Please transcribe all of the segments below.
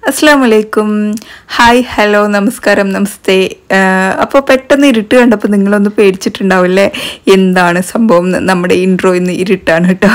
അസ്സാം വലൈക്കും hi hello നമസ്കാരം നമസ്തേ അപ്പോൾ പെട്ടെന്ന് ഇരുട്ട് കണ്ടപ്പോൾ നിങ്ങളൊന്ന് പേടിച്ചിട്ടുണ്ടാവില്ലേ എന്താണ് സംഭവം എന്ന് നമ്മുടെ ഇൻട്രോ ഇന്ന് ഇരുട്ടാണ് കേട്ടോ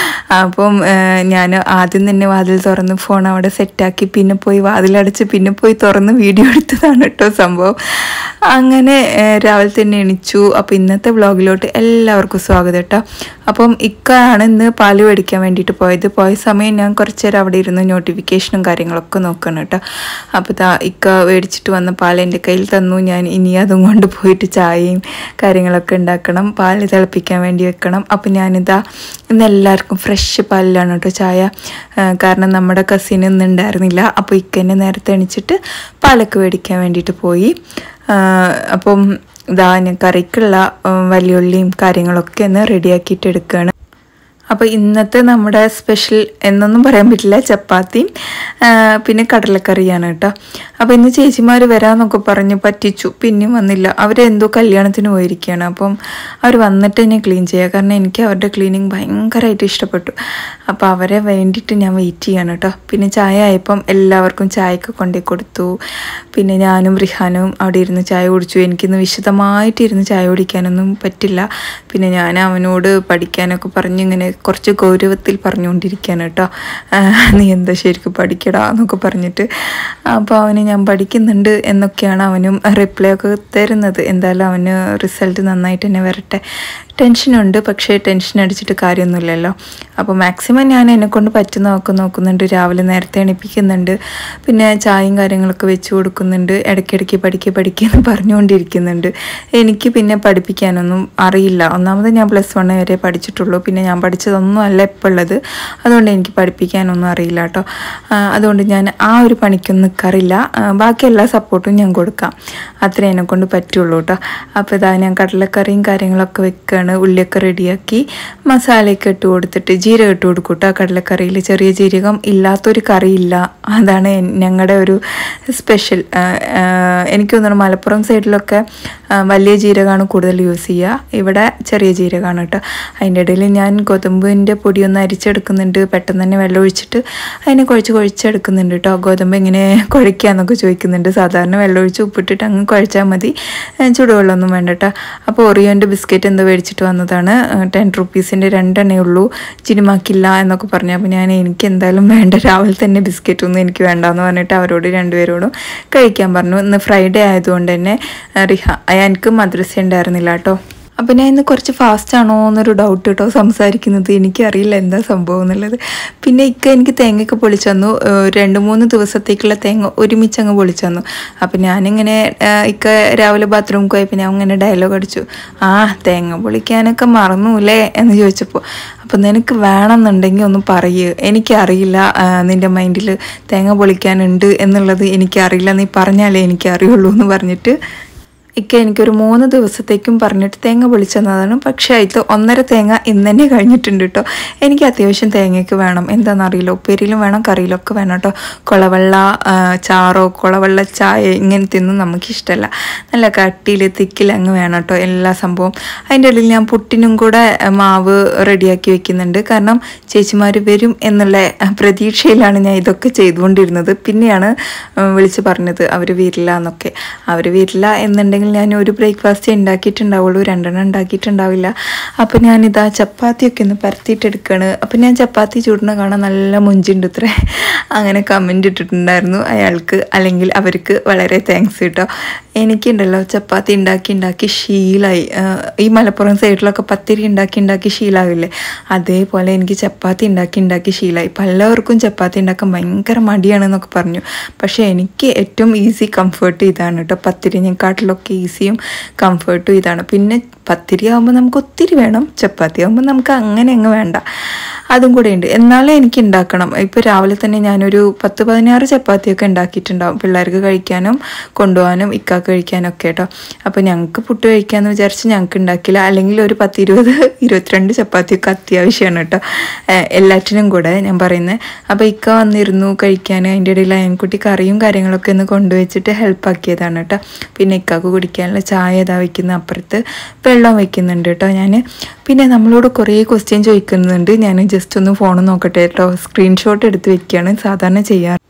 അപ്പം ഞാൻ ആദ്യം തന്നെ വാതിൽ തുറന്ന് ഫോൺ അവിടെ സെറ്റാക്കി പിന്നെ പോയി വാതിലടച്ച് പിന്നെ പോയി തുറന്ന് വീഡിയോ എടുത്തതാണ് കേട്ടോ സംഭവം അങ്ങനെ ആ, രാവിലെ തന്നെ എണിച്ചു അപ്പോൾ ഇന്നത്തെ വ്ളോഗിലോട്ട് എല്ലാവർക്കും സ്വാഗതം കേട്ടോ അപ്പം ഇക്കാണ് ഇന്ന് പാല് മേടിക്കാൻ വേണ്ടിയിട്ട് പോയത് പോയ സമയം ഞാൻ കുറച്ച് നേരം അവിടെ ഇരുന്ന് നോട്ടിഫിക്കേഷനും കാര്യങ്ങളൊക്കെ നോക്കണം കേട്ടോ അപ്പോൾ ഇതാ ഇക്ക മേടിച്ചിട്ട് വന്ന പാൽ എൻ്റെ കയ്യിൽ തന്നു ഞാൻ ഇനി അതും കൊണ്ട് പോയിട്ട് ചായയും കാര്യങ്ങളൊക്കെ ഉണ്ടാക്കണം പാല് തിളപ്പിക്കാൻ വേണ്ടി വെക്കണം അപ്പോൾ ഞാനിതാ ഇന്ന് എല്ലാവർക്കും ഫ്രഷ് പാലിലാണ് കേട്ടോ ചായ ആ, കാരണം നമ്മുടെ കസിൻ ഇന്ന് ഉണ്ടായിരുന്നില്ല അപ്പോൾ ഇക്ക എന്നെ നേരത്തെ എണിച്ചിട്ട് പാലൊക്കെ മേടിക്കാൻ വേണ്ടിയിട്ട് പോയി ആ, അപ്പം ഇതാ ഞാൻ കറിക്കുള്ള ഉം, വലിയുള്ളിയും കാര്യങ്ങളൊക്കെ ഒന്ന് റെഡിയാക്കിയിട്ട് എടുക്കുകയാണ് അപ്പോൾ ഇന്നത്തെ നമ്മുടെ സ്പെഷ്യൽ എന്നൊന്നും പറയാൻ പറ്റില്ല ചപ്പാത്തിയും ആ, പിന്നെ കടലക്കറിയാണ് കേട്ടോ അപ്പോൾ ഇന്ന് ചേച്ചിമാർ വരാമെന്നൊക്കെ പറഞ്ഞ് പറ്റിച്ചു പിന്നെയും വന്നില്ല അവരെന്തോ കല്യാണത്തിന് പോയിരിക്കുകയാണ് അപ്പം അവർ വന്നിട്ട് തന്നെ ക്ലീൻ ചെയ്യുക കാരണം എനിക്ക് അവരുടെ ക്ലീനിങ് ഭയങ്കരമായിട്ട് ഇഷ്ടപ്പെട്ടു അപ്പോൾ അവരെ വേണ്ടിയിട്ട് ഞാൻ വെയിറ്റ് ചെയ്യാണ് കേട്ടോ പിന്നെ ചായ ആയപ്പം എല്ലാവർക്കും ചായയൊക്കെ കൊണ്ടേ കൊടുത്തു പിന്നെ ഞാനും റിഹാനും അവിടെ ഇരുന്ന് ചായ കുടിച്ചു എനിക്കിന്ന് വിശദമായിട്ട് ഇരുന്ന് ചായ കുടിക്കാനൊന്നും പറ്റില്ല പിന്നെ ഞാൻ അവനോട് പഠിക്കാനൊക്കെ പറഞ്ഞ് ഇങ്ങനെ കുറച്ച് ഗൗരവത്തിൽ പറഞ്ഞുകൊണ്ടിരിക്കുകയാണ് കേട്ടോ ആ, നീ എന്താ ശരിക്കും പഠിക്കടാ എന്നൊക്കെ പറഞ്ഞിട്ട് അപ്പോൾ അവന് ഞാൻ പഠിക്കുന്നുണ്ട് എന്നൊക്കെയാണ് അവനും റിപ്ലൈ ഒക്കെ തരുന്നത് എന്തായാലും അവന് റിസൾട്ട് നന്നായിട്ട് തന്നെ വരട്ടെ ടെൻഷനുണ്ട് പക്ഷേ ടെൻഷൻ അടിച്ചിട്ട് കാര്യമൊന്നുമില്ലല്ലോ അപ്പോൾ മാക്സിമം ഞാൻ എന്നെക്കൊണ്ട് പറ്റുന്നതൊക്കെ നോക്കുന്നുണ്ട് രാവിലെ നേരത്തെ എണിപ്പിക്കുന്നുണ്ട് പിന്നെ ചായയും കാര്യങ്ങളൊക്കെ വെച്ച് കൊടുക്കുന്നുണ്ട് ഇടയ്ക്കിടയ്ക്ക് പഠിക്കുക പഠിക്കുക എന്ന് പറഞ്ഞുകൊണ്ടിരിക്കുന്നുണ്ട് എനിക്ക് പിന്നെ പഠിപ്പിക്കാനൊന്നും അറിയില്ല ഒന്നാമത് ഞാൻ പ്ലസ് വൺ വരെ പഠിച്ചിട്ടുള്ളൂ പിന്നെ ഞാൻ പഠിച്ചതൊന്നും അല്ല ഇപ്പോൾ ഉള്ളത് അതുകൊണ്ട് എനിക്ക് പഠിപ്പിക്കാനൊന്നും അറിയില്ല കേട്ടോ ആ, അതുകൊണ്ട് ഞാൻ ആ ഒരു പണിക്കൊന്നും നിൽക്കാറില്ല ആ, ബാക്കി എല്ലാ സപ്പോർട്ടും ഞാൻ കൊടുക്കാം അത്രേ എന്നെ കൊണ്ട് പറ്റുള്ളൂ കേട്ടോ അപ്പോൾ ഇതാ ഞാൻ കടലക്കറിയും കാര്യങ്ങളൊക്കെ വെക്കുകയാണ് ഉള്ളിയൊക്കെ റെഡിയാക്കി മസാലയൊക്കെ ഇട്ട് കൊടുത്തിട്ട് ജീരകം ഇട്ട് കൊടുക്കും കേട്ടോ കടലക്കറിയിൽ ചെറിയ ജീരകം ഇല്ലാത്തൊരു കറിയില്ല അതാണ് ഞങ്ങളുടെ ഒരു സ്പെഷ്യൽ എനിക്ക് തോന്നുന്നു മലപ്പുറം സൈഡിലൊക്കെ ആ, വലിയ ജീരകമാണ് കൂടുതൽ യൂസ് ചെയ്യുക ഇവിടെ ചെറിയ ജീരകമാണ് കേട്ടോ അതിൻ്റെ ഇടയിൽ ഞാൻ ഗോതമ്പിൻ്റെ പൊടി ഒന്ന് അരിച്ചെടുക്കുന്നുണ്ട് പെട്ടെന്ന് തന്നെ വെള്ളം ഒഴിച്ചിട്ട് അതിനെ കുഴച്ച് കുഴച്ചെടുക്കുന്നുണ്ട് കേട്ടോ ഗോതമ്പ് എങ്ങനെ കുഴയ്ക്കാന്നൊക്കെ ചോദിക്കുന്നുണ്ട് സാധാരണ വെള്ളം ഒഴിച്ച് ഉപ്പിട്ടിട്ട് അങ്ങ് കുഴച്ചാൽ മതി ഏ, ചൂടുവെള്ളമൊന്നും വേണ്ട കേട്ടോ അപ്പോൾ ഒറിയോൻ്റെ ബിസ്ക്കറ്റ് എന്തോ മേടിച്ചിട്ട് വന്നതാണ് ടെൻ റുപ്പീസിൻ്റെ രണ്ടെണ്ണേ ഉള്ളൂ ചിനിമാക്കില്ല എന്നൊക്കെ പറഞ്ഞു അപ്പോൾ ഞാൻ എനിക്ക് എന്തായാലും വേണ്ട രാവിലെ തന്നെ ബിസ്ക്കറ്റ് ഒന്നും എനിക്ക് വേണ്ടാന്ന് പറഞ്ഞിട്ട് അവരോട് രണ്ടുപേരോടും കഴിക്കാൻ പറഞ്ഞു ഇന്ന് ഫ്രൈഡേ ആയതുകൊണ്ട് തന്നെ ആ, റിഹ എനിക്ക് മദ്രസ ഉണ്ടായിരുന്നില്ല കേട്ടോ അപ്പം ഞാൻ ഇന്ന് കുറച്ച് ഫാസ്റ്റ് ആണോ എന്നൊരു ഡൗട്ട് കേട്ടോ സംസാരിക്കുന്നത് എനിക്കറിയില്ല എന്താ സംഭവം എന്നുള്ളത് പിന്നെ ഇക്ക എനിക്ക് തേങ്ങയൊക്കെ പൊളിച്ചു തന്നു ഏഹ് രണ്ട് മൂന്ന് ദിവസത്തേക്കുള്ള തേങ്ങ ഒരുമിച്ച് അങ്ങ് പൊളിച്ചു തന്നു അപ്പം ഞാനിങ്ങനെ ഏഹ് ഇക്ക രാവിലെ ബാത്റൂമിൽ പോയപ്പോൾ ഞാൻ അങ്ങനെ ഡയലോഗ് അടിച്ചു ആ തേങ്ങ പൊളിക്കാനൊക്കെ മറന്നൂലേ എന്ന് ചോദിച്ചപ്പോൾ അപ്പം നിനക്ക് വേണമെന്നുണ്ടെങ്കിൽ ഒന്ന് പറയൂ എനിക്കറിയില്ല ആ, നിൻ്റെ മൈൻഡിൽ തേങ്ങ പൊളിക്കാനുണ്ട് എന്നുള്ളത് എനിക്കറിയില്ല നീ പറഞ്ഞാലേ എനിക്കറിയുള്ളൂ എന്ന് പറഞ്ഞിട്ട് ഇക്ക എനിക്കൊരു മൂന്ന് ദിവസത്തേക്കും പറഞ്ഞിട്ട് തേങ്ങ പൊളിച്ചെന്നതാണ് പക്ഷേ അതിൽ ഒന്നര തേങ്ങ ഇന്ന് തന്നെ കഴിഞ്ഞിട്ടുണ്ട് കേട്ടോ എനിക്ക് അത്യാവശ്യം തേങ്ങയ്ക്ക് വേണം എന്താണെന്നറിയില്ല ഉപ്പേരിയിലും വേണം കറിയിലൊക്കെ വേണം കേട്ടോ കുളവെള്ള ആ, ചാറോ കുളവെള്ള ചായ ഇങ്ങനത്തെയൊന്നും നമുക്കിഷ്ടമല്ല നല്ല കട്ടിയിൽ തിക്കിൽ അങ്ങ് വേണം കേട്ടോ എല്ലാ സംഭവം അതിൻ്റെ ഇടയിൽ ഞാൻ പുട്ടിനും കൂടെ ആ, മാവ് റെഡിയാക്കി വെക്കുന്നുണ്ട് കാരണം ചേച്ചിമാർ വരും എന്നുള്ള ആ, പ്രതീക്ഷയിലാണ് ഞാൻ ഇതൊക്കെ ചെയ്തുകൊണ്ടിരുന്നത് പിന്നെയാണ് ആ, വിളിച്ച് പറഞ്ഞത് അവർ വരില്ല എന്നൊക്കെ അവർ വരില്ല എന്നുണ്ടെങ്കിൽ ഞാൻ ഒരു ബ്രേക്ക്ഫാസ്റ്റ് ഉണ്ടാക്കിയിട്ടുണ്ടാവുള്ളൂ രണ്ടെണ്ണം ഉണ്ടാക്കിയിട്ടുണ്ടാവില്ല അപ്പോൾ ഞാനിതാ ചപ്പാത്തിയൊക്കെ ഒന്ന് പരത്തിയിട്ടെടുക്കുകയാണ് അപ്പോൾ ഞാൻ ചപ്പാത്തി ചൂടിന് കാണാൻ നല്ല മുഞ്ചുണ്ട് ഇത്രേ അങ്ങനെ കമൻറ്റ് ഇട്ടിട്ടുണ്ടായിരുന്നു അയാൾക്ക് അല്ലെങ്കിൽ അവർക്ക് വളരെ താങ്ക്സ് കേട്ടോ എനിക്കുണ്ടല്ലോ ചപ്പാത്തി ഉണ്ടാക്കി ഉണ്ടാക്കി ശീലമായി ഈ മലപ്പുറം സൈഡിലൊക്കെ പത്തിരി ഉണ്ടാക്കി ഉണ്ടാക്കി ശീലമാവില്ലേ അതേപോലെ എനിക്ക് ചപ്പാത്തി ഉണ്ടാക്കി ഉണ്ടാക്കി ശീലമായി പലവർക്കും ചപ്പാത്തി ഉണ്ടാക്കാൻ ഭയങ്കര മടിയാണെന്നൊക്കെ പറഞ്ഞു പക്ഷേ എനിക്ക് ഏറ്റവും ഈസി കംഫർട്ട് ഇതാണ് കേട്ടോ പത്തിരിനെക്കാട്ടിലൊക്കെ ഈസിയും കംഫർട്ടും ഇതാണ് പിന്നെ പത്തിരി ആകുമ്പോൾ നമുക്ക് ഒത്തിരി വേണം ചപ്പാത്തി ആകുമ്പോൾ നമുക്ക് അങ്ങനെ അങ്ങ് വേണ്ട അതും കൂടെ ഉണ്ട് എന്നാലും എനിക്ക് ഉണ്ടാക്കണം ഇപ്പോൾ രാവിലെ തന്നെ ഞാനൊരു പത്ത് പതിനാറ് ചപ്പാത്തിയൊക്കെ ഉണ്ടാക്കിയിട്ടുണ്ടാവും പിള്ളേർക്ക് കഴിക്കാനും കൊണ്ടുപോകാനും ഇക്കാക്ക് കഴിക്കാനും ഒക്കെ കേട്ടോ അപ്പോൾ ഞങ്ങൾക്ക് പുട്ട് കഴിക്കാമെന്ന് വിചാരിച്ച് ഞങ്ങൾക്ക് ഉണ്ടാക്കില്ല അല്ലെങ്കിൽ ഒരു പത്ത് ഇരുപത് ഇരുപത്തിരണ്ട് ചപ്പാത്തിയൊക്കെ അത്യാവശ്യമാണ് കേട്ടോ ഏഹ് എല്ലാറ്റിനും കൂടെ ഞാൻ പറയുന്നത് അപ്പോൾ ഇക്ക വന്നിരുന്നു കഴിക്കാൻ അതിൻ്റെ ഇടയിൽ അയൻകുട്ടി കറിയും കാര്യങ്ങളൊക്കെ ഒന്ന് കൊണ്ടുവച്ചിട്ട് ഹെൽപ്പ് ആക്കിയതാണ് കേട്ടോ പിന്നെ ഇക്കാക്ക് കുടിക്കാനുള്ള ചായ ഇതാ വയ്ക്കുന്ന അപ്പുറത്ത് വെള്ളം വെക്കുന്നുണ്ട് കേട്ടോ ഞാൻ പിന്നെ നമ്മളോട് കുറേ ക്വസ്റ്റ്യൻ ചോദിക്കുന്നുണ്ട് ഞാൻ ജസ്റ്റ് ഒന്ന് ഫോൺ നോക്കട്ടെ കേട്ടോ സ്ക്രീൻഷോട്ട് എടുത്ത് വെക്കുകയാണ് സാധാരണ ചെയ്യാറ്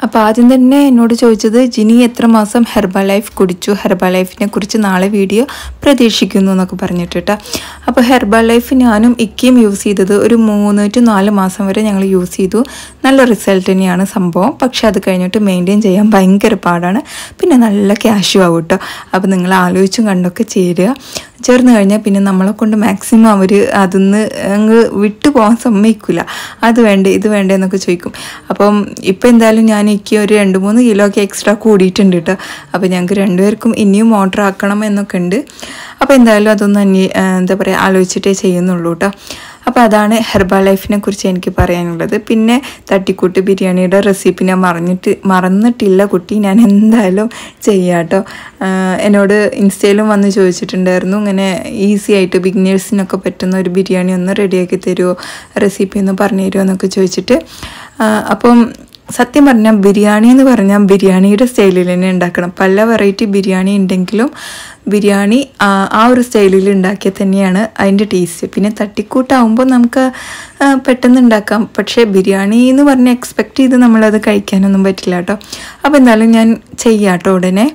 അപ്പോൾ ആദ്യം തന്നെ എന്നോട് ചോദിച്ചത് ജിനി എത്ര മാസം ഹെർബ ലൈഫ് കുടിച്ചു ഹെർബ ലൈഫിനെ കുറിച്ച് നാളെ വീഡിയോ പ്രതീക്ഷിക്കുന്നു എന്നൊക്കെ പറഞ്ഞിട്ട് കേട്ടോ അപ്പോൾ ഹെർബ ലൈഫ് ഞാനും ഇക്കയും യൂസ് ചെയ്തത് ഒരു മൂന്ന് ടു നാല് മാസം വരെ ഞങ്ങൾ യൂസ് ചെയ്തു നല്ല റിസൾട്ട് തന്നെയാണ് സംഭവം പക്ഷെ അത് കഴിഞ്ഞിട്ട് മെയിൻറ്റെയിൻ ചെയ്യാൻ ഭയങ്കര പാടാണ് പിന്നെ നല്ല ക്യാഷും ആവും കേട്ടോ അപ്പോൾ നിങ്ങൾ ആലോചിച്ചും കണ്ടൊക്കെ ചേരുക ചേർന്ന് കഴിഞ്ഞാൽ പിന്നെ നമ്മളെ കൊണ്ട് മാക്സിമം അവർ അതിന്ന് അങ്ങ് വിട്ടു പോകാൻ സമ്മതിക്കില്ല അത് വേണ്ടേ ഇത് വേണ്ടേ എന്നൊക്കെ ചോദിക്കും അപ്പം ഇപ്പം എന്തായാലും ഞാൻ എനിക്ക് ഒരു രണ്ട് മൂന്ന് കിലോ ഒക്കെ എക്സ്ട്രാ കൂടിയിട്ടുണ്ട് കേട്ടോ അപ്പോൾ ഞങ്ങൾക്ക് രണ്ടുപേർക്കും ഇനിയും ഓർഡർ ആക്കണം എന്നൊക്കെ ഉണ്ട് അപ്പോൾ എന്തായാലും അതൊന്ന് അന്വേ എന്താ പറയുക ആലോചിച്ചിട്ടേ ചെയ്യുന്നുള്ളൂ കേട്ടോ അപ്പോൾ അതാണ് ഹെർബ ലൈഫിനെ കുറിച്ച് എനിക്ക് പറയാനുള്ളത് പിന്നെ തട്ടിക്കൂട്ട് ബിരിയാണിയുടെ റെസിപ്പി ഞാൻ മറന്നിട്ട് മറന്നിട്ടില്ല കുട്ടി ഞാൻ എന്തായാലും ചെയ്യാം കേട്ടോ എന്നോട് ഇൻസ്റ്റയിലും വന്ന് ചോദിച്ചിട്ടുണ്ടായിരുന്നു ഇങ്ങനെ ഈസി ആയിട്ട് ബിഗിനേഴ്സിനൊക്കെ പറ്റുന്ന ഒരു ബിരിയാണി ഒന്ന് റെഡിയാക്കി തരുമോ റെസിപ്പി ഒന്ന് പറഞ്ഞു തരുമോ എന്നൊക്കെ ചോദിച്ചിട്ട് ആ, അപ്പം സത്യം പറഞ്ഞാൽ ബിരിയാണി എന്ന് പറഞ്ഞാൽ ബിരിയാണിയുടെ സ്റ്റൈലിൽ തന്നെ ഉണ്ടാക്കണം പല വെറൈറ്റി ബിരിയാണി ഉണ്ടെങ്കിലും ബിരിയാണി ആ ആ ഒരു സ്റ്റൈലിൽ ഉണ്ടാക്കിയ തന്നെയാണ് അതിൻ്റെ ടേസ്റ്റ് പിന്നെ തട്ടിക്കൂട്ടാവുമ്പോൾ നമുക്ക് ആ, പെട്ടെന്ന് ഉണ്ടാക്കാം പക്ഷേ ബിരിയാണി എന്ന് പറഞ്ഞ് എക്സ്പെക്റ്റ് ചെയ്ത് നമ്മളത് കഴിക്കാനൊന്നും പറ്റില്ല കേട്ടോ അപ്പോൾ എന്തായാലും ഞാൻ ചെയ്യാം കേട്ടോ ഉടനെ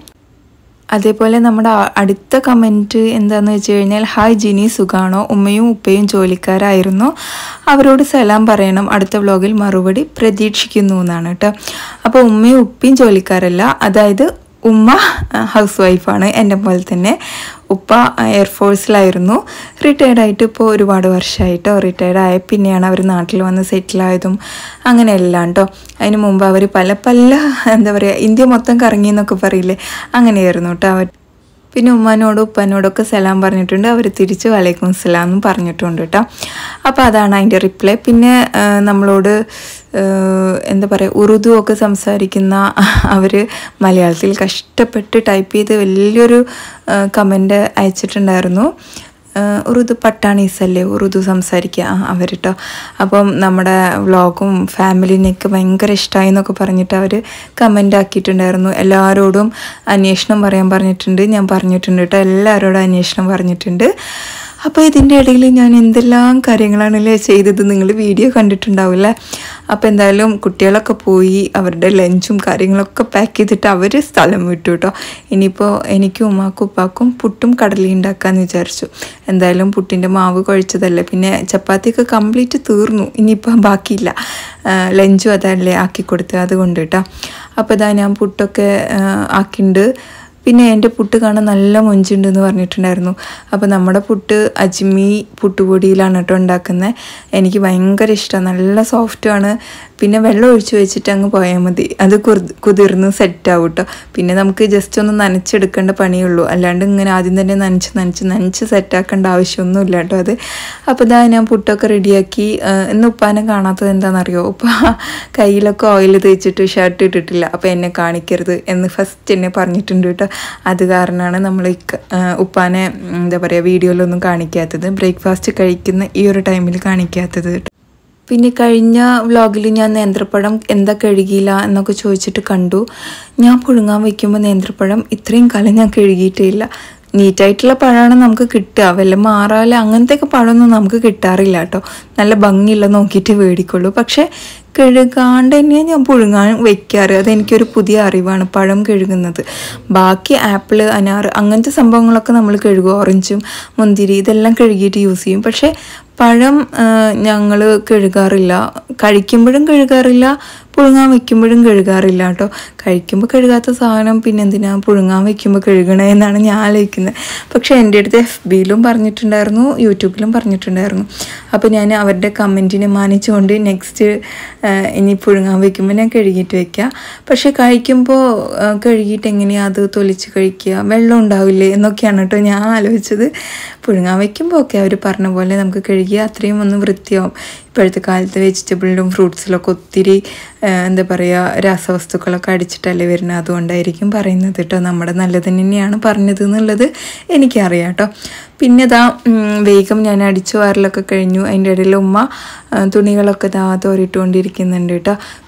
അതേപോലെ നമ്മുടെ അ- അടുത്ത കമൻറ്റ് എന്താണെന്ന് വെച്ച് കഴിഞ്ഞാൽ ഹായ് ജിനി സുഖാണോ ഉമ്മയും ഉപ്പയും ജോലിക്കാരായിരുന്നു അവരോട് സലാം പറയണം അടുത്ത വ്ലോഗിൽ മറുപടി പ്രതീക്ഷിക്കുന്നു എന്നാണ് കേട്ടോ അപ്പോൾ ഉമ്മയും ഉപ്പയും ജോലിക്കാരല്ല അതായത് ഉമ്മ ഹൗസ് വൈഫാണ് എൻ്റെ പോലെ തന്നെ ഉപ്പ എയർഫോഴ്സിലായിരുന്നു റിട്ടയർഡ് ആയിട്ട് ഇപ്പോൾ ഒരുപാട് വർഷമായിട്ടോ റിട്ടയർഡ് ആയ പിന്നെയാണ് അവർ നാട്ടിൽ വന്ന് സെറ്റിലായതും അങ്ങനെയെല്ലാം കേട്ടോ അതിന് മുമ്പ് അവർ പല പല എന്താ പറയുക ഇന്ത്യ മൊത്തം കറങ്ങി എന്നൊക്കെ പറയില്ലേ അങ്ങനെയായിരുന്നു കേട്ടോ അവർ പിന്നെ ഉമ്മാനോടും ഉപ്പാനോടൊക്കെ സലാം പറഞ്ഞിട്ടുണ്ട് അവർ തിരിച്ച് വലൈക്കും സലാം എന്നും പറഞ്ഞിട്ടുണ്ട് കേട്ടോ അപ്പോൾ അതാണ് അതിൻ്റെ റിപ്ലൈ പിന്നെ ആ, നമ്മളോട് ആ, എന്താ പറയുക ഉറുദു ഒക്കെ സംസാരിക്കുന്ന അവർ മലയാളത്തിൽ കഷ്ടപ്പെട്ട് ടൈപ്പ് ചെയ്ത് വലിയൊരു കമൻറ്റ് അയച്ചിട്ടുണ്ടായിരുന്നു ആഹ് ഉറുദു പട്ടാണീസ് അല്ലേ ഉറുദു സംസാരിക്കുക ആ അവർ കേട്ടോ അപ്പം നമ്മുടെ വ്ളോഗും ഫാമിലിനെയൊക്കെ ഭയങ്കര ഇഷ്ടമായി എന്നൊക്കെ പറഞ്ഞിട്ട് അവർ കമൻ്റ് ആക്കിയിട്ടുണ്ടായിരുന്നു എല്ലാവരോടും അന്വേഷണം പറയാൻ പറഞ്ഞിട്ടുണ്ട് ഞാൻ പറഞ്ഞിട്ടുണ്ട് കേട്ടോ എല്ലാവരോടും അന്വേഷണം പറഞ്ഞിട്ടുണ്ട് അപ്പോൾ ഇതിൻ്റെ ഇടയിൽ ഞാൻ എന്തെല്ലാം കാര്യങ്ങളാണല്ലേ ചെയ്തത് നിങ്ങൾ വീഡിയോ കണ്ടിട്ടുണ്ടാവില്ലേ അപ്പോൾ എന്തായാലും കുട്ടികളൊക്കെ പോയി അവരുടെ ലഞ്ചും കാര്യങ്ങളൊക്കെ പാക്ക് ചെയ്തിട്ട് അവർ സ്ഥലം വിട്ടു കേട്ടോ ഇനിയിപ്പോൾ എനിക്കും ഉമ്മാക്കും ഉപ്പാക്കും പുട്ടും കടലയും ഉണ്ടാക്കാമെന്ന് വിചാരിച്ചു എന്തായാലും പുട്ടിൻ്റെ മാവ് കുഴച്ചതല്ലേ പിന്നെ ചപ്പാത്തിയൊക്കെ കംപ്ലീറ്റ് തീർന്നു ഇനിയിപ്പോൾ ബാക്കിയില്ല ആ, ലഞ്ചും അതല്ലേ ആക്കി കൊടുത്തത് അതുകൊണ്ട് കേട്ടോ അപ്പോൾ ഇതാ ഞാൻ പുട്ടൊക്കെ ആ, ആക്കിയിട്ടുണ്ട് പിന്നെ എൻ്റെ പുട്ട് കാണാൻ നല്ല മൊഞ്ചുണ്ട് എന്ന് പറഞ്ഞിട്ടുണ്ടായിരുന്നു അപ്പോൾ നമ്മുടെ പുട്ട് അജ്മി പുട്ടുപൊടിയിലാണ് കേട്ടോ ഉണ്ടാക്കുന്നത് എനിക്ക് ഭയങ്കര ഇഷ്ടമാണ് നല്ല സോഫ്റ്റുമാണ് പിന്നെ വെള്ളം ഒഴിച്ച് വെച്ചിട്ട് അങ്ങ് പോയാൽ മതി അത് കുതിർ- കുതിർന്ന് സെറ്റാവും കേട്ടോ പിന്നെ നമുക്ക് ജസ്റ്റ് ഒന്ന് നനച്ചെടുക്കേണ്ട പണിയുള്ളൂ അല്ലാണ്ട് ഇങ്ങനെ ആദ്യം തന്നെ നനച്ച് നനച്ച് നനച്ച് സെറ്റാക്കേണ്ട ആവശ്യമൊന്നുമില്ല കേട്ടോ അത് അപ്പോൾ ഇതാ ഞാൻ പുട്ടൊക്കെ റെഡിയാക്കി ഇന്ന് ഉപ്പാനെ കാണാത്തത് എന്താണെന്നറിയോ ഉപ്പ കയ്യിലൊക്കെ ഓയിൽ തേച്ചിട്ട് ഷർട്ട് ഇട്ടിട്ടില്ല അപ്പോൾ എന്നെ കാണിക്കരുത് എന്ന് ഫസ്റ്റ് എന്നെ പറഞ്ഞിട്ടുണ്ട് കേട്ടോ അത് കാരണമാണ് നമ്മൾ ഈ ക- ആ, ഉപ്പാനെ ഉം, എന്താ പറയുക വീഡിയോയിലൊന്നും കാണിക്കാത്തത് ബ്രേക്ക്ഫാസ്റ്റ് കഴിക്കുന്ന ഈ ഒരു ടൈമിൽ കാണിക്കാത്തത് കേട്ടോ പിന്നെ കഴിഞ്ഞ വ്ളോഗിൽ ഞാൻ നേന്ത്രപ്പഴം എന്താ കഴുകിയില്ല എന്നൊക്കെ ചോദിച്ചിട്ട് കണ്ടു ഞാൻ പുഴുങ്ങാൻ വയ്ക്കുമ്പോൾ നേന്ത്രപ്പഴം ഇത്രയും കാലം ഞാൻ കഴുകിയിട്ടേ ഇല്ല നീറ്റായിട്ടുള്ള പഴമാണ് നമുക്ക് കിട്ടുക വല്ല മാറാല അങ്ങനത്തെയൊക്കെ പഴമൊന്നും നമുക്ക് കിട്ടാറില്ല കേട്ടോ നല്ല ഭംഗിയുള്ള നോക്കിയിട്ട് മേടിക്കുള്ളൂ പക്ഷേ കഴുകാണ്ട് തന്നെയാണ് ഞാൻ പുഴുങ്ങാൻ വെക്കാറ് അതെനിക്കൊരു പുതിയ അറിവാണ് പഴം കഴുകുന്നത് ബാക്കി ആപ്പിൾ അനാറ് അങ്ങനത്തെ സംഭവങ്ങളൊക്കെ നമ്മൾ കഴുകും ഓറഞ്ചും മുന്തിരി ഇതെല്ലാം കഴുകിയിട്ട് യൂസ് ചെയ്യും പക്ഷേ പഴം ഞങ്ങൾ കഴുകാറില്ല കഴിക്കുമ്പോഴും കഴുകാറില്ല പുഴുങ്ങാൻ വെക്കുമ്പോഴും കഴുകാറില്ല കേട്ടോ കഴിക്കുമ്പോൾ കഴുകാത്ത സാധനം പിന്നെ എന്തിനാ പുഴുങ്ങാൻ വെക്കുമ്പോൾ കഴുകണേ എന്നാണ് ഞാൻ ആലോചിക്കുന്നത് പക്ഷേ എൻ്റെ അടുത്ത് എഫ് ബിയിലും പറഞ്ഞിട്ടുണ്ടായിരുന്നു യൂട്യൂബിലും പറഞ്ഞിട്ടുണ്ടായിരുന്നു അപ്പോൾ ഞാൻ അവരുടെ കമൻറ്റിനെ മാനിച്ചുകൊണ്ട് നെക്സ്റ്റ് ഇനി പുഴുങ്ങാൻ വെക്കുമ്പോൾ ഞാൻ കഴുകിയിട്ട് വെക്കുക പക്ഷേ കഴിക്കുമ്പോൾ ആ, കഴുകിയിട്ട് എങ്ങനെയാണ് അത് തൊലിച്ച് കഴിക്കുക വെള്ളം ഉണ്ടാവില്ലേ എന്നൊക്കെയാണ് കേട്ടോ ഞാൻ ആലോചിച്ചത് പുഴുങ്ങാൻ വെക്കുമ്പോൾ ഒക്കെ അവർ പറഞ്ഞ പോലെ നമുക്ക് കഴുകിയ അത്രയും ഒന്ന് വൃത്തിയാവും ഇപ്പോഴത്തെ കാലത്ത് വെജിറ്റബിളിലും ഫ്രൂട്ട്സിലൊക്കെ ഒത്തിരി ആ, എന്താ പറയുക രാസവസ്തുക്കളൊക്കെ അടിച്ചിട്ടല്ലേ വരുന്നത് അതുകൊണ്ടായിരിക്കും പറയുന്നത് കേട്ടോ നമ്മുടെ നല്ലതിന് തന്നെയാണ് പറഞ്ഞത് എന്നുള്ളത് എനിക്കറിയാം കേട്ടോ പിന്നെ ഇതാ ഉം, വേഗം ഞാൻ അടിച്ചു വാരലൊക്കെ കഴിഞ്ഞു അതിൻ്റെ ഇടയിൽ ഉമ്മ ആ, തുണികളൊക്കെ ഇതാ തോരിട്ടുകൊണ്ടിരിക്കുന്നുണ്ട് കേട്ടോ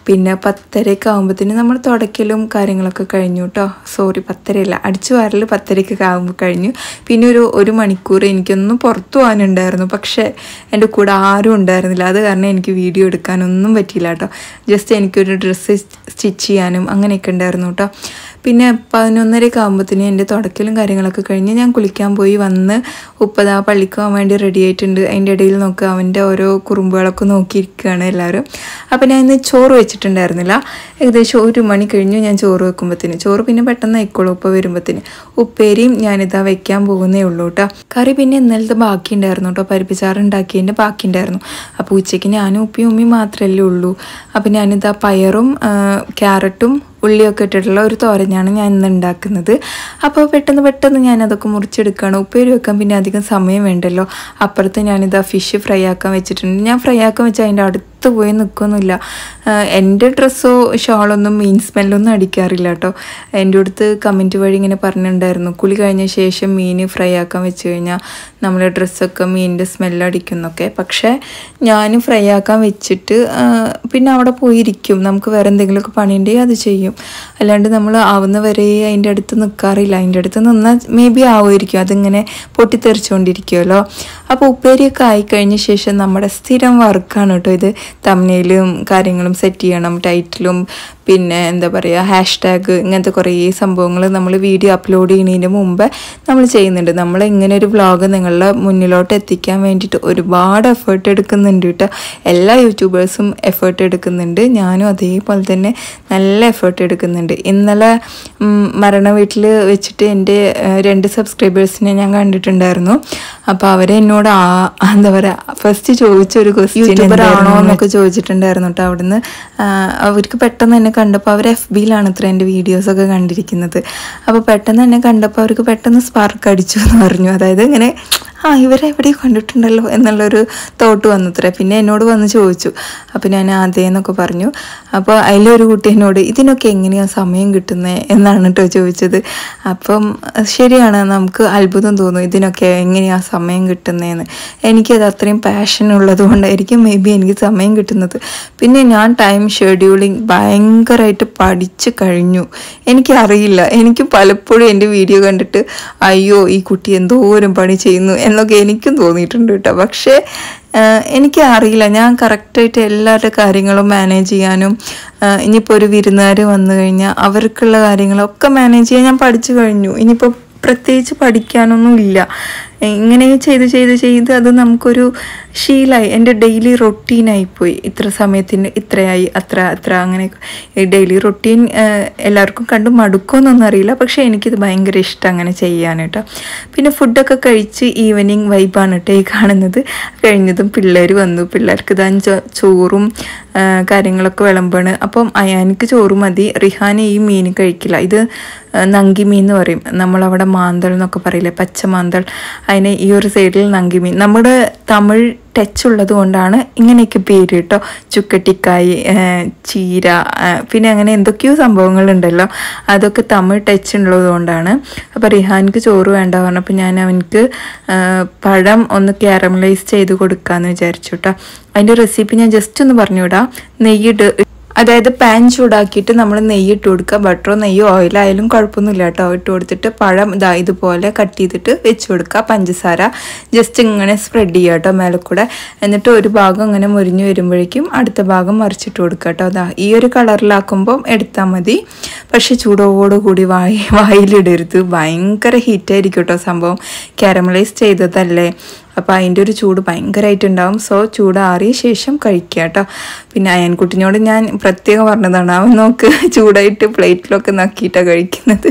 പിന്നെ പത്തരയൊക്കെ ആകുമ്പോഴത്തേന് നമ്മൾ തുടയ്ക്കലും കാര്യങ്ങളൊക്കെ കഴിഞ്ഞു കേട്ടോ സോറി പത്തരയല്ല അടിച്ചു വാരൽ പത്തരയ്ക്ക് ആകുമ്പോൾ കഴിഞ്ഞു പിന്നെ ഒരു ഒരു മണിക്കൂർ എനിക്കൊന്നും പുറത്തു പോകാനുണ്ടായിരുന്നു പക്ഷേ എൻ്റെ കൂടെ ആരും ഉണ്ടായിരുന്നില്ല അത് കാരണം എനിക്ക് വീഡിയോ എടുക്കാനൊന്നും പറ്റിയില്ല കേട്ടോ ജസ്റ്റ് എനിക്കൊരു ഡ്രസ്സ് സ്റ്റിച്ച് ചെയ്യാനും അങ്ങനെയൊക്കെ ഉണ്ടായിരുന്നു കേട്ടോ പിന്നെ പതിനൊന്നരയൊക്കെ ആകുമ്പോഴത്തേന് എൻ്റെ തുടക്കലും കാര്യങ്ങളൊക്കെ കഴിഞ്ഞ് ഞാൻ കുളിക്കാൻ പോയി വന്ന് ഉപ്പതാ പള്ളിക്ക് പോകാൻ വേണ്ടി റെഡി ആയിട്ടുണ്ട് അതിൻ്റെ ഇടയിൽ നോക്കുക അവൻ്റെ ഓരോ കുറുമ്പുകളൊക്കെ നോക്കിയിരിക്കുകയാണ് എല്ലാവരും അപ്പോൾ ഞാൻ ഇന്ന് ചോറ് വെച്ചിട്ടുണ്ടായിരുന്നില്ല ഏകദേശം ഒരു മണി കഴിഞ്ഞു ഞാൻ ചോറ് വെക്കുമ്പോഴത്തേന് ചോറ് പിന്നെ പെട്ടെന്ന് ആയിക്കോളൂ ഉപ്പ വരുമ്പോഴത്തേന് ഉപ്പേരിയും ഞാനിതാ വെക്കാൻ പോകുന്നേ ഉള്ളൂ കേട്ടോ കറി പിന്നെ ഇന്നലത്തെ ബാക്കി ഉണ്ടായിരുന്നു കേട്ടോ പരിപ്പിച്ചാറ് ഉണ്ടാക്കിയതിൻ്റെ ബാക്കി ഉണ്ടായിരുന്നു അപ്പോൾ ഉച്ചയ്ക്ക് ഞാനും ഉപ്പയും ഉമ്മയും മാത്രമല്ലേ ഉള്ളൂ അപ്പോൾ ഞാനിതാ പയറും ആ, ക്യാരറ്റും ഉള്ളിയൊക്കെ ഇട്ടിട്ടുള്ള ഒരു തോരഞ്ഞാണ് ഞാൻ ഇന്ന് ഉണ്ടാക്കുന്നത് അപ്പോൾ പെട്ടെന്ന് പെട്ടെന്ന് ഞാൻ അതൊക്കെ മുറിച്ചെടുക്കുകയാണ് ഉപ്പേരി വെക്കാൻ പിന്നെ അധികം സമയം വേണ്ടല്ലോ അപ്പുറത്ത് ഞാനിതാ ഫിഷ് ഫ്രൈ ആക്കാൻ വെച്ചിട്ടുണ്ട് ഞാൻ ഫ്രൈ ആക്കാൻ വെച്ചാൽ അതിൻ്റെ അടുത്ത് പോയി നിൽക്കൊന്നുമില്ല എൻ്റെ ഡ്രസ്സോ ഷോളൊന്നും മീൻ സ്മെല്ലൊന്നും അടിക്കാറില്ല കേട്ടോ എൻ്റെ അടുത്ത് കമൻറ്റ് വഴി ഇങ്ങനെ പറഞ്ഞിട്ടുണ്ടായിരുന്നു കുളി കഴിഞ്ഞ ശേഷം മീൻ ഫ്രൈ ആക്കാൻ വെച്ച് കഴിഞ്ഞാൽ നമ്മുടെ ഡ്രസ്സൊക്കെ മീനിൻ്റെ സ്മെല്ലടിക്കുന്നൊക്കെ പക്ഷേ ഞാൻ ഫ്രൈ ആക്കാൻ വെച്ചിട്ട് ആ, പിന്നെ അവിടെ പോയിരിക്കും നമുക്ക് വേറെ എന്തെങ്കിലുമൊക്കെ പണിയുണ്ടെങ്കിൽ അത് ചെയ്യും അല്ലാണ്ട് നമ്മൾ ആവുന്ന വരെ അതിൻ്റെ അടുത്ത് നിൽക്കാറില്ല അതിൻ്റെ അടുത്ത് നിന്നാൽ മേ ബി ആവുമായിരിക്കും അതിങ്ങനെ പൊട്ടിത്തെറിച്ചുകൊണ്ടിരിക്കുമല്ലോ അപ്പോൾ ഉപ്പേരിയൊക്കെ ആയിക്കഴിഞ്ഞ ശേഷം നമ്മുടെ സ്ഥിരം വർക്കാണ് കേട്ടോ ഇത് തമ്മിലും കാര്യങ്ങളും സെറ്റ് ചെയ്യണം ടൈറ്റിലും പിന്നെ എന്താ പറയുക ഹാഷ് ടാഗ് ഇങ്ങനത്തെ കുറേ സംഭവങ്ങൾ നമ്മൾ വീഡിയോ അപ്ലോഡ് ചെയ്യുന്നതിന് മുമ്പ് നമ്മൾ ചെയ്യുന്നുണ്ട് നമ്മൾ ഇങ്ങനെ ഒരു വ്ളോഗ് നിങ്ങളുടെ മുന്നിലോട്ട് എത്തിക്കാൻ വേണ്ടിയിട്ട് ഒരുപാട് എഫേർട്ട് എടുക്കുന്നുണ്ട് കേട്ടോ എല്ലാ യൂട്യൂബേഴ്സും എഫേർട്ട് എടുക്കുന്നുണ്ട് ഞാനും അതേപോലെ തന്നെ നല്ല എഫേർട്ട് എടുക്കുന്നുണ്ട് ഇന്നലെ ഉം, മരണ വീട്ടിൽ വെച്ചിട്ട് എൻ്റെ ഏഹ്, രണ്ട് സബ്സ്ക്രൈബേഴ്സിനെ ഞാൻ കണ്ടിട്ടുണ്ടായിരുന്നു അപ്പോൾ അവരെ എന്നോട് ആ എന്താ പറയുക ഫസ്റ്റ് ചോദിച്ച ഒരു ക്വസ്റ്റ്യൻ യൂട്യൂബർ ആണോ എന്നൊക്കെ ചോദിച്ചിട്ടുണ്ടായിരുന്നു കേട്ടോ അവിടുന്ന് ആ, അവർക്ക് പെട്ടെന്ന് തന്നെ കണ്ടപ്പോൾ അവർ എഫ് ബിയിലാണ് ഇത്ര എൻ്റെ വീഡിയോസൊക്കെ കണ്ടിരിക്കുന്നത് അപ്പോൾ പെട്ടെന്ന് തന്നെ കണ്ടപ്പോൾ അവർക്ക് പെട്ടെന്ന് സ്പാർക്ക് അടിച്ചു എന്ന് പറഞ്ഞു അതായത് ഇങ്ങനെ ആ ഇവരെ എവിടെയോ കണ്ടിട്ടുണ്ടല്ലോ എന്നുള്ളൊരു തോട്ട് വന്നത്രേ പിന്നെ എന്നോട് വന്ന് ചോദിച്ചു അപ്പോൾ ഞാൻ അതേ എന്നൊക്കെ പറഞ്ഞു അപ്പോൾ അതിലൊരു കുട്ടി എന്നോട് ഇതിനൊക്കെ എങ്ങനെയാണ് സമയം കിട്ടുന്നത് എന്നാണ് കേട്ടോ ചോദിച്ചത് അപ്പം ശരിയാണ് നമുക്ക് അത്ഭുതം തോന്നും ഇതിനൊക്കെ എങ്ങനെയാണ് സമയം കിട്ടുന്നതെന്ന് എനിക്കത് അത്രയും പാഷൻ ഉള്ളത് കൊണ്ടായിരിക്കും മേ ബി എനിക്ക് സമയം കിട്ടുന്നത് പിന്നെ ഞാൻ ടൈം ഷെഡ്യൂളിങ് ഭയങ്കരമായിട്ട് പഠിച്ചു കഴിഞ്ഞു എനിക്കറിയില്ല എനിക്ക് പലപ്പോഴും എൻ്റെ വീഡിയോ കണ്ടിട്ട് അയ്യോ ഈ കുട്ടി എന്തോരം പണി ചെയ്യുന്നു എന്നൊക്കെ എനിക്കും തോന്നിയിട്ടുണ്ട് കേട്ടോ പക്ഷേ ആഹ് എനിക്ക് അറിയില്ല ഞാൻ കറക്റ്റായിട്ട് എല്ലാവരുടെ കാര്യങ്ങളും മാനേജ് ചെയ്യാനും ആഹ് ഇനിയിപ്പോൾ ഒരു വിരുന്നുകാർ വന്നു കഴിഞ്ഞാൽ അവർക്കുള്ള കാര്യങ്ങളൊക്കെ മാനേജ് ചെയ്യാൻ ഞാൻ പഠിച്ചു കഴിഞ്ഞു ഇനിയിപ്പോൾ പ്രത്യേകിച്ച് പഠിക്കാനൊന്നും ഇല്ല ഇങ്ങനെ ചെയ്ത് ചെയ്ത് ചെയ്ത് അത് നമുക്കൊരു ശീലമായി എൻ്റെ ഡെയിലി റൊട്ടീനായിപ്പോയി ഇത്ര സമയത്തിന് ഇത്രയായി അത്ര അത്ര അങ്ങനെ ഈ ഡെയിലി റൊട്ടീൻ എല്ലാവർക്കും കണ്ടു മടുക്കുമെന്നൊന്നും അറിയില്ല പക്ഷേ എനിക്കിത് ഭയങ്കര ഇഷ്ടം അങ്ങനെ ചെയ്യാൻ കേട്ടോ പിന്നെ ഫുഡൊക്കെ കഴിച്ച് ഈവനിങ് വൈബാണ് കേട്ടോ ഈ കാണുന്നത് കഴിഞ്ഞതും പിള്ളേർ വന്നു പിള്ളേർക്ക് ഇതാ ചോ- ചോറും ആ, കാര്യങ്ങളൊക്കെ വിളമ്പാണ് അപ്പം അയാനിക്ക് ചോറ് മതി റിഹാന് ഈ മീൻ കഴിക്കില്ല ഇത് ആ, നങ്കി മീൻ എന്ന് പറയും നമ്മളവിടെ മാന്തൾ എന്നൊക്കെ പറയില്ലേ പച്ച മാന്തൾ അതിന് ഈ ഒരു സൈഡിൽ നങ്കി മീൻ നമ്മുടെ തമിഴ് ടച്ച് ഉള്ളത് കൊണ്ടാണ് ഇങ്ങനെയൊക്കെ പേര് കേട്ടോ ചുക്കട്ടിക്കായ് ആ, ചീര ആ, പിന്നെ അങ്ങനെ എന്തൊക്കെയോ സംഭവങ്ങളുണ്ടല്ലോ അതൊക്കെ തമിഴ് ടച്ച് ഉള്ളത് കൊണ്ടാണ് അപ്പോൾ റിഹാൻക്ക് ചോറ് വേണ്ട പറഞ്ഞപ്പോൾ ഞാൻ അവനക്ക് ആ, പഴം ഒന്ന് ക്യാരമലൈസ് ചെയ്ത് കൊടുക്കാമെന്ന് വിചാരിച്ചു കേട്ടോ അതിൻ്റെ റെസിപ്പി ഞാൻ ജസ്റ്റ് ഒന്ന് പറഞ്ഞുവിടാം നെയ്യിട്ട് അതായത് പാൻ ചൂടാക്കിയിട്ട് നമ്മൾ നെയ്യ് ഇട്ട് കൊടുക്കുക ബട്ടറോ നെയ്യോ ഓയിലായാലും കുഴപ്പമൊന്നുമില്ല കേട്ടോ ഇട്ട് കൊടുത്തിട്ട് പഴം ഇതാ ഇതുപോലെ കട്ട് ചെയ്തിട്ട് വെച്ച് കൊടുക്കുക പഞ്ചസാര ജസ്റ്റ് ഇങ്ങനെ സ്പ്രെഡ് ചെയ്യുക കേട്ടോ മേലെ കൂടെ എന്നിട്ട് ഒരു ഭാഗം ഇങ്ങനെ മുരിഞ്ഞ് വരുമ്പോഴേക്കും അടുത്ത ഭാഗം മറിച്ചിട്ട് കൊടുക്കുക കേട്ടോ അതാ ഈ ഒരു കളറിലാക്കുമ്പം എടുത്താൽ മതി പക്ഷെ ചൂടോടുകൂടി വായി വായിലിടരുത് ഭയങ്കര ഹീറ്റായിരിക്കും കേട്ടോ സംഭവം കാരമലൈസ് ചെയ്തതല്ലേ അപ്പോൾ അതിൻ്റെ ഒരു ചൂട് ഭയങ്കരമായിട്ടുണ്ടാവും സോ ചൂടാറിയ ശേഷം കഴിക്കുക കേട്ടോ പിന്നെ അയൻകുട്ടിനോട് ഞാൻ പ്രത്യേകം പറഞ്ഞതാണ് അവൻ നോക്ക് ചൂടായിട്ട് പ്ലേറ്റിലൊക്കെ നക്കിയിട്ടാണ് കഴിക്കുന്നത്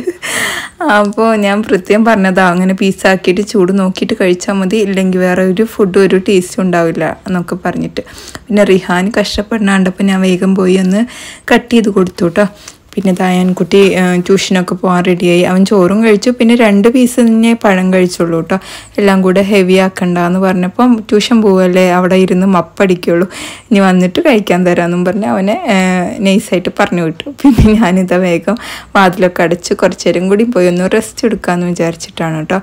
അപ്പോൾ ഞാൻ പ്രത്യേകം പറഞ്ഞതാ അങ്ങനെ പീസാക്കിയിട്ട് ചൂട് നോക്കിയിട്ട് കഴിച്ചാൽ മതി ഇല്ലെങ്കിൽ വേറെ ഒരു ഫുഡും ഒരു ടേസ്റ്റും ഉണ്ടാവില്ല എന്നൊക്കെ പറഞ്ഞിട്ട് പിന്നെ റിഹാൻ കഷ്ടപ്പെടുന്നാണ്ടപ്പോൾ ഞാൻ വേഗം പോയി ഒന്ന് കട്ട് ചെയ്ത് കൊടുത്തു കേട്ടോ പിന്നെ ദായാൻകുട്ടി ട്യൂഷനൊക്കെ പോകാൻ റെഡിയായി അവൻ ചോറും കഴിച്ചു പിന്നെ രണ്ട് പീസ് തന്നെ പഴം കഴിച്ചുള്ളൂ കേട്ടോ എല്ലാം കൂടെ ഹെവി ആക്കണ്ട എന്ന് പറഞ്ഞപ്പം ട്യൂഷൻ പോവല്ലേ അവിടെ ഇരുന്ന് മപ്പടിക്കുള്ളൂ ഇനി വന്നിട്ട് കഴിക്കാൻ തരാമെന്നും പറഞ്ഞ് അവനെ നൈസായിട്ട് പറഞ്ഞു വിട്ടു പിന്നെ ഞാനിതാ വേഗം വാതിലൊക്കെ അടച്ച് കുറച്ച് നേരം കൂടി പോയി ഒന്ന് റെസ്റ്റ് എടുക്കാമെന്ന് വിചാരിച്ചിട്ടാണ് കേട്ടോ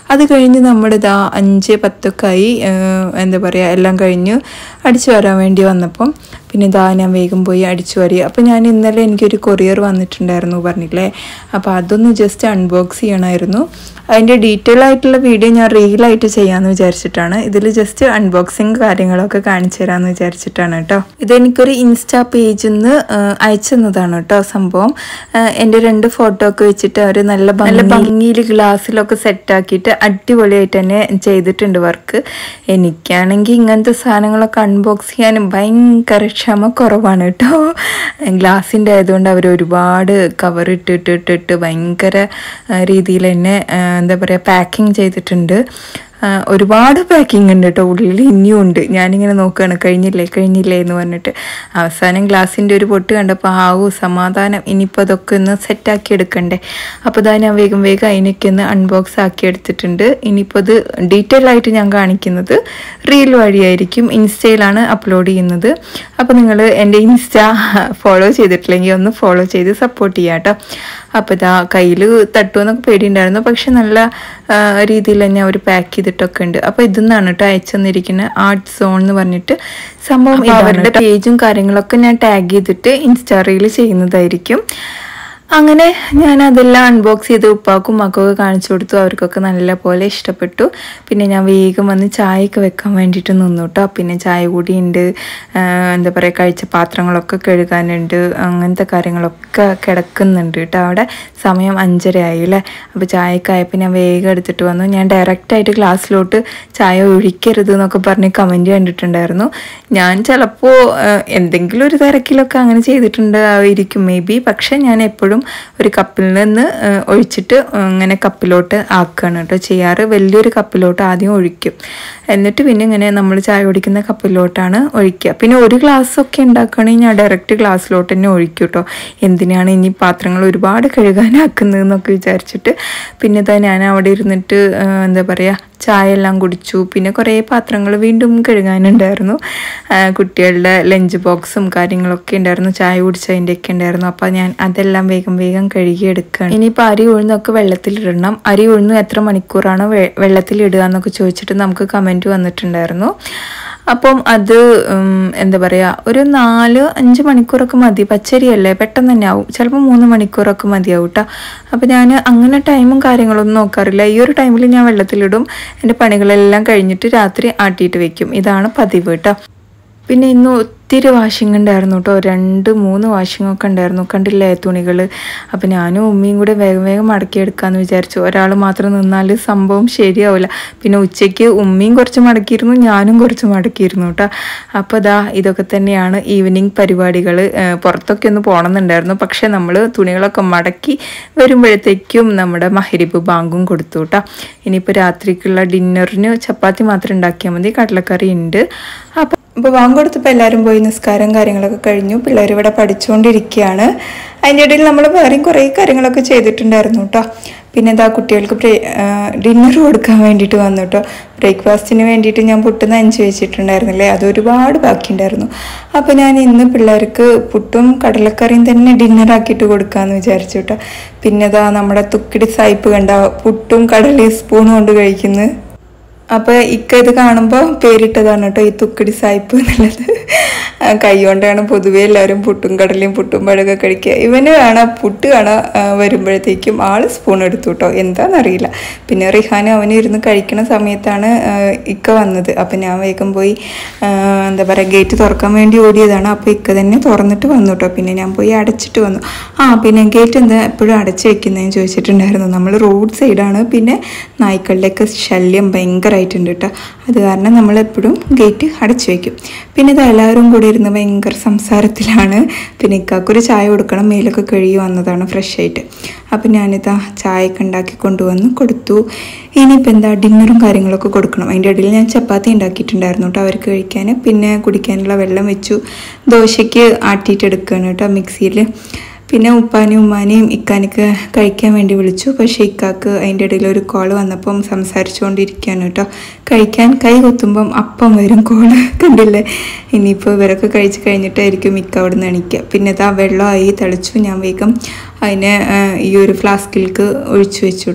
അത് കഴിഞ്ഞ് നമ്മുടെ ഇതാ അഞ്ച് പത്തൊക്കെ ആയി ഏഹ് എന്താ പറയുക എല്ലാം കഴിഞ്ഞ് അടിച്ചു വരാൻ വേണ്ടി വന്നപ്പം പിന്നെ ഇതാ ഞാൻ വേഗം പോയി അടിച്ചു വരി അപ്പോൾ ഞാൻ ഇന്നലെ എനിക്കൊരു കൊറിയർ വന്നിട്ടുണ്ടായിരുന്നു പറഞ്ഞില്ലേ അപ്പോൾ അതൊന്ന് ജസ്റ്റ് അൺബോക്സ് ചെയ്യണമായിരുന്നു അതിൻ്റെ ഡീറ്റെയിൽ ആയിട്ടുള്ള വീഡിയോ ഞാൻ റീലായിട്ട് ചെയ്യാമെന്ന് വിചാരിച്ചിട്ടാണ് ഇതിൽ ജസ്റ്റ് അൺബോക്സിങ് കാര്യങ്ങളൊക്കെ കാണിച്ചു തരാമെന്ന് വിചാരിച്ചിട്ടാണ് കേട്ടോ ഇതെനിക്കൊരു ഇൻസ്റ്റാ പേജിൽ നിന്ന് അയച്ചു തന്നതാണ് കേട്ടോ സംഭവം ആഹ് എൻ്റെ രണ്ട് ഫോട്ടോ ഒക്കെ വെച്ചിട്ട് അവർ നല്ല ഭംഗി- നല്ല ഭംഗിയിൽ ഗ്ലാസ്സിലൊക്കെ സെറ്റാക്കിയിട്ട് അടിപൊളിയായിട്ട് തന്നെ ചെയ്തിട്ടുണ്ട് വർക്ക് എനിക്കാണെങ്കിൽ ഇങ്ങനത്തെ സാധനങ്ങളൊക്കെ അൺബോക്സ് ചെയ്യാൻ ഭയങ്കര ക്ഷമ കുറവാണ് കേട്ടോ ഗ്ലാസിൻ്റെ ആയതുകൊണ്ട് അവർ ഒരുപാട് കവർ ഇട്ടിട്ട് ഇട്ടിട്ട് ഭയങ്കര രീതിയിൽ തന്നെ ആ, എന്താ പറയുക പാക്കിങ് ചെയ്തിട്ടുണ്ട് ആ, ഒരുപാട് പാക്കിംഗ് ഉണ്ട് കേട്ടോ ഉള്ളിൽ ഇനിയും ഉണ്ട് ഞാനിങ്ങനെ നോക്കുകയാണ് കഴിഞ്ഞില്ലേ കഴിഞ്ഞില്ലേ എന്ന് പറഞ്ഞിട്ട് അവസാനം ഗ്ലാസിൻ്റെ ഒരു പൊട്ട് കണ്ടപ്പോൾ ആവൂ സമാധാനം ഇനിയിപ്പോൾ അതൊക്കെ ഒന്ന് സെറ്റാക്കി എടുക്കണ്ടേ അപ്പോൾ ഇതാ ഞാൻ വേഗം വേഗം അതിനൊക്കെ ഒന്ന് അൺബോക്സ് ആക്കി എടുത്തിട്ടുണ്ട് ഇനിയിപ്പോൾ ഇത് ഡീറ്റെയിൽ ആയിട്ട് ഞാൻ കാണിക്കുന്നത് റീൽ വഴിയായിരിക്കും ഇൻസ്റ്റയിലാണ് അപ്ലോഡ് ചെയ്യുന്നത് അപ്പോൾ നിങ്ങൾ എൻ്റെ ഇൻസ്റ്റ ഫോളോ ചെയ്തിട്ടില്ലെങ്കിൽ ഒന്ന് ഫോളോ ചെയ്ത് സപ്പോർട്ട് ചെയ്യാം കേട്ടോ അപ്പോൾ ഇതാ കയ്യിൽ തട്ടുമെന്നൊക്കെ പേടിയുണ്ടായിരുന്നു പക്ഷെ നല്ല ആ, രീതിയിൽ തന്നെ അവർ പാക്ക് ചെയ്തിട്ടൊക്കെ ഉണ്ട് അപ്പോൾ ഇതെന്നാണ് കേട്ടോ അയച്ചു തന്നിരിക്കുന്ന ആർട്ട് സോൺ എന്ന് പറഞ്ഞിട്ട് സംഭവം ഇത് അവരുടെ പേജും കാര്യങ്ങളൊക്കെ ഞാൻ ടാഗ് ചെയ്തിട്ട് ഇൻസ്റ്റാ റീൽ ചെയ്യുന്നതായിരിക്കും അങ്ങനെ ഞാൻ അതെല്ലാം അൺബോക്സ് ചെയ്ത് ഉപ്പാക്കും മക്കൊക്കെ കാണിച്ചു കൊടുത്തു അവർക്കൊക്കെ നല്ല പോലെ ഇഷ്ടപ്പെട്ടു പിന്നെ ഞാൻ വേഗം വന്ന് ചായയൊക്കെ വെക്കാൻ വേണ്ടിയിട്ട് നിന്നു കേട്ടോ പിന്നെ ചായ കൂടി ഉണ്ട് എന്താ പറയുക കഴിച്ച പാത്രങ്ങളൊക്കെ കഴുകാനുണ്ട് അങ്ങനത്തെ കാര്യങ്ങളൊക്കെ കിടക്കുന്നുണ്ട് കേട്ടോ അവിടെ സമയം അഞ്ചര ആയില്ലേ അപ്പോൾ ചായയൊക്കെ ആയപ്പോൾ ഞാൻ വേഗം എടുത്തിട്ട് വന്നു ഞാൻ ഡയറക്റ്റായിട്ട് ക്ലാസ്സിലോട്ട് ചായ ഒഴിക്കരുത് എന്നൊക്കെ പറഞ്ഞ് കമൻറ്റ് കണ്ടിട്ടുണ്ടായിരുന്നു ഞാൻ ചിലപ്പോൾ എന്തെങ്കിലും ഒരു തിരക്കിലൊക്കെ അങ്ങനെ ചെയ്തിട്ടുണ്ടായിരിക്കും മേ ബി പക്ഷെ ഞാൻ എപ്പോഴും ഒരു കപ്പിൽ നിന്ന് ആ, ഒഴിച്ചിട്ട് ഇങ്ങനെ കപ്പിലോട്ട് ആക്കുകയാണ് കേട്ടോ ചെയ്യാറ് വലിയൊരു കപ്പിലോട്ട് ആദ്യം ഒഴിക്കും എന്നിട്ട് പിന്നെ ഇങ്ങനെ നമ്മൾ ചായ കുടിക്കുന്ന കപ്പിലോട്ടാണ് ഒഴിക്കുക പിന്നെ ഒരു ഗ്ലാസ് ഒക്കെ ഉണ്ടാക്കുകയാണെങ്കിൽ ഞാൻ ഡയറക്റ്റ് ഗ്ലാസ്സിലോട്ട് തന്നെ ഒഴിക്കും കേട്ടോ എന്തിനാണ് ഇനി പാത്രങ്ങൾ ഒരുപാട് കഴുകാനാക്കുന്നതെന്നൊക്കെ വിചാരിച്ചിട്ട് പിന്നെ ഇതാ ഞാൻ അവിടെ ഇരുന്നിട്ട് ആ, എന്താ പറയുക ചായ എല്ലാം കുടിച്ചു പിന്നെ കുറേ പാത്രങ്ങൾ വീണ്ടും കഴുകാനുണ്ടായിരുന്നു ആ, കുട്ടികളുടെ ലഞ്ച് ബോക്സും കാര്യങ്ങളൊക്കെ ഉണ്ടായിരുന്നു ചായ കുടിച്ചതിൻ്റെയൊക്കെ ഉണ്ടായിരുന്നു അപ്പോൾ ഞാൻ അതെല്ലാം വേഗം വേഗം കഴുകി എടുക്കുകയാണ് ഇനിയിപ്പോൾ അരി ഉഴുന്നൊക്കെ വെള്ളത്തിലിടണം അരി ഉഴുന്നും എത്ര മണിക്കൂറാണ് വെ- വെള്ളത്തിലിടുക എന്നൊക്കെ ചോദിച്ചിട്ട് നമുക്ക് കമൻറ്റ് വന്നിട്ടുണ്ടായിരുന്നു അപ്പം അത് ഉം, എന്താ പറയുക ഒരു നാല് അഞ്ച് മണിക്കൂറൊക്കെ മതി പച്ചരിയല്ലേ പെട്ടെന്ന് തന്നെ ആവും ചിലപ്പോൾ മൂന്ന് മണിക്കൂറൊക്കെ മതിയാവും കേട്ടോ അപ്പോൾ ഞാൻ അങ്ങനെ ടൈമും കാര്യങ്ങളൊന്നും നോക്കാറില്ല ഈ ഒരു ടൈമിൽ ഞാൻ വെള്ളത്തിലിടും എൻ്റെ പണികളെല്ലാം കഴിഞ്ഞിട്ട് രാത്രി ആട്ടിയിട്ട് വെക്കും ഇതാണ് പതിവ് കേട്ടോ പിന്നെ ഇന്ന് ഒത്തിരി വാഷിംഗ് ഉണ്ടായിരുന്നു കേട്ടോ രണ്ട് മൂന്ന് വാഷിംഗ് ഒക്കെ ഉണ്ടായിരുന്നു കണ്ടില്ലേ തുണികൾ അപ്പം ഞാനും ഉമ്മയും കൂടെ വേഗം വേഗം മടക്കിയെടുക്കാമെന്ന് വിചാരിച്ചു ഒരാൾ മാത്രം നിന്നാൽ സംഭവം ശരിയാവില്ല പിന്നെ ഉച്ചയ്ക്ക് ഉമ്മയും കുറച്ച് മടക്കിയിരുന്നു ഞാനും കുറച്ച് മടക്കിയിരുന്നു കേട്ടോ അപ്പോൾ ദാ ഇതൊക്കെ തന്നെയാണ് ഈവനിങ് പരിപാടികൾ പുറത്തൊക്കെ ഒന്ന് പോകണമെന്നുണ്ടായിരുന്നു പക്ഷേ നമ്മൾ തുണികളൊക്കെ മടക്കി വരുമ്പോഴത്തേക്കും നമ്മുടെ മഹരിബ് ബാങ്കും കൊടുത്തു കേട്ടോ ഇനിയിപ്പോൾ രാത്രിക്കുള്ള ഡിന്നറിന് ചപ്പാത്തി മാത്രം ഉണ്ടാക്കിയാൽ മതി കടലക്കറി ഉണ്ട് അപ്പം അപ്പോൾ ബാങ്ക് കൊടുത്തപ്പോൾ എല്ലാവരും പോയി നിസ്കാരം കാര്യങ്ങളൊക്കെ കഴിഞ്ഞു പിള്ളേർ ഇവിടെ പഠിച്ചുകൊണ്ടിരിക്കുകയാണ് അതിൻ്റെ ഇടയിൽ നമ്മൾ വേറെയും കുറേ കാര്യങ്ങളൊക്കെ ചെയ്തിട്ടുണ്ടായിരുന്നു കേട്ടോ പിന്നെ ഇതാ കുട്ടികൾക്ക് ബ്രേ ഡിന്നർ കൊടുക്കാൻ വേണ്ടിയിട്ട് വന്നു കേട്ടോ ബ്രേക്ക്ഫാസ്റ്റിന് വേണ്ടിയിട്ട് ഞാൻ പുട്ടും നനച്ച് വെച്ചിട്ടുണ്ടായിരുന്നില്ലേ അത് ഒരുപാട് ബാക്കിയുണ്ടായിരുന്നു അപ്പോൾ ഞാൻ ഇന്ന് പിള്ളേർക്ക് പുട്ടും കടലക്കറിയും തന്നെ ഡിന്നർ ആക്കിയിട്ട് കൊടുക്കാമെന്ന് വിചാരിച്ചു കേട്ടോ പിന്നെ ഇതാ നമ്മുടെ തുക്കിടി സായിപ്പ് കണ്ട പുട്ടും കടലയും സ്പൂണും കൊണ്ട് കഴിക്കുന്നത് അപ്പോൾ ഇക്ക ഇത് കാണുമ്പോൾ പേരിട്ടതാണ് കേട്ടോ ഈ തുക്കടി സായിപ്പ് എന്നുള്ളത് ആ, കൈകൊണ്ടാണ് പൊതുവേ എല്ലാവരും പുട്ടും കടലയും പുട്ടും പഴമൊക്കെ കഴിക്കുക ഇവന് കാണാം പുട്ട് കാണാം ആ, വരുമ്പോഴത്തേക്കും ആൾ സ്പൂൺ എടുത്തു കേട്ടോ എന്താണെന്നറിയില്ല പിന്നെ റിഹാൻ അവന് ഇരുന്ന് കഴിക്കുന്ന സമയത്താണ് ആ, ഇക്ക വന്നത് അപ്പം ഞാൻ വേഗം പോയി ആ, എന്താ പറയുക ഗേറ്റ് തുറക്കാൻ വേണ്ടി ഓടിയതാണ് അപ്പോൾ ഇക്ക തന്നെ തുറന്നിട്ട് വന്നു കേട്ടോ പിന്നെ ഞാൻ പോയി അടച്ചിട്ട് വന്നു ആ പിന്നെ ഗേറ്റ് എന്താ എപ്പോഴും അടച്ചു വെക്കുന്നതെന്ന് ചോദിച്ചിട്ടുണ്ടായിരുന്നു നമ്മൾ റോഡ് സൈഡാണ് പിന്നെ നായ്ക്കളുടെയൊക്കെ ശല്യം ഭയങ്കരമായിട്ടുണ്ട് കേട്ടോ അത് കാരണം നമ്മൾ എപ്പോഴും ഗേറ്റ് അടച്ചു വെക്കും പിന്നെ ഇത് എല്ലാവരും കൂടി ഇരുന്ന് ഭയങ്കര സംസാരത്തിലാണ് പിന്നെ ഇക്കാക്കൊരു ചായ കൊടുക്കണം മേലൊക്കെ കഴുകി വന്നതാണ് ഫ്രഷ് ആയിട്ട് അപ്പം ഞാനിതാ ചായയൊക്കെ ഉണ്ടാക്കി കൊണ്ടുവന്ന് കൊടുത്തു ഇനിയിപ്പോൾ എന്താ ഡിന്നറും കാര്യങ്ങളൊക്കെ കൊടുക്കണം അതിൻ്റെ ഇടയിൽ ഞാൻ ചപ്പാത്തി ഉണ്ടാക്കിയിട്ടുണ്ടായിരുന്നു കേട്ടോ അവർക്ക് കഴിക്കാൻ പിന്നെ കുടിക്കാനുള്ള വെള്ളം വെച്ചു ദോശയ്ക്ക് ആട്ടിയിട്ടെടുക്കുകയാണ് കേട്ടോ മിക്സിയിൽ പിന്നെ ഉപ്പാനെയും ഉമ്മാനെയും ഇക്കാനൊക്കെ കഴിക്കാൻ വേണ്ടി വിളിച്ചു പക്ഷേ ഇക്കാക്ക് അതിൻ്റെ ഇടയിൽ ഒരു കോൾ വന്നപ്പം സംസാരിച്ചുകൊണ്ടിരിക്കുകയാണ് കേട്ടോ കഴിക്കാൻ കൈ കുത്തുമ്പം അപ്പം വരും കോള് കണ്ടില്ലേ ഇനിയിപ്പോൾ ഇവരൊക്കെ കഴിച്ച് കഴിഞ്ഞിട്ടായിരിക്കും ഇക്ക അവിടെ നിന്ന് എണീക്കുക പിന്നെ ഇതാ വെള്ളമായി തിളച്ചു ഞാൻ വേഗം അതിനെ ആ, ഈ ഒരു ഫ്ലാസ്കിലേക്ക് ഒഴിച്ചു വെച്ചു കേട്ടോ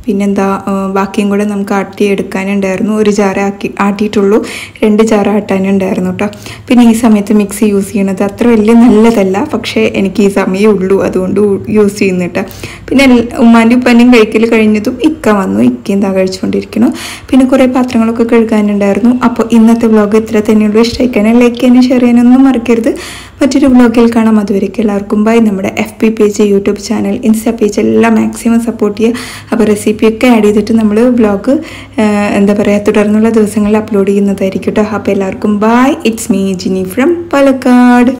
പിന്നെന്താ ആ, ബാക്കിയും കൂടെ നമുക്ക് ആട്ടി എടുക്കാനുണ്ടായിരുന്നു ഒരു ജാറ് ആക്കി ആട്ടിയിട്ടുള്ളൂ രണ്ട് ജാറ് ആട്ടാനുണ്ടായിരുന്നു കേട്ടോ പിന്നെ ഈ സമയത്ത് മിക്സി യൂസ് ചെയ്യണത് അത്ര വലിയ നല്ലതല്ല പക്ഷേ എനിക്ക് ഈ സമയമേ ഉള്ളൂ അതുകൊണ്ട് യൂസ് ചെയ്യുന്നു കേട്ടോ പിന്നെ എൽ- ഉമ്മാൻ്റെ ഉപ്പാൻ്റെയും കഴിക്കൽ കഴിഞ്ഞതും ഇക്ക വന്നു ഇക്കയും താ കഴിച്ചുകൊണ്ടിരിക്കുന്നു പിന്നെ കുറേ പാത്രങ്ങളൊക്കെ കഴുകാനുണ്ടായിരുന്നു അപ്പോൾ ഇന്നത്തെ വ്ലോഗ് ഇത്ര തന്നെയുള്ളൂ ഇഷ്ടമായിക്കാനും ലൈക്ക് ചെയ്യാനും ഷെയർ ചെയ്യാനൊന്നും മറക്കരുത് മറ്റൊരു വ്ലോഗിൽ കാണാം അതുവരെയ്ക്ക് എല്ലാവർക്കും ബൈ നമ്മുടെ F P page YouTube channel insta page എല്ലാം മാക്സിമം സപ്പോർട്ട് ചെയ്യുക അപ്പോൾ റെസിപ്പിയൊക്കെ ആഡ് ചെയ്തിട്ട് നമ്മൾ വ്ലോഗ് എന്താ പറയുക തുടർന്നുള്ള ദിവസങ്ങളിൽ അപ്ലോഡ് ചെയ്യുന്നതായിരിക്കും കേട്ടോ അപ്പോൾ എല്ലാവർക്കും bye it's me Jini from Palakkad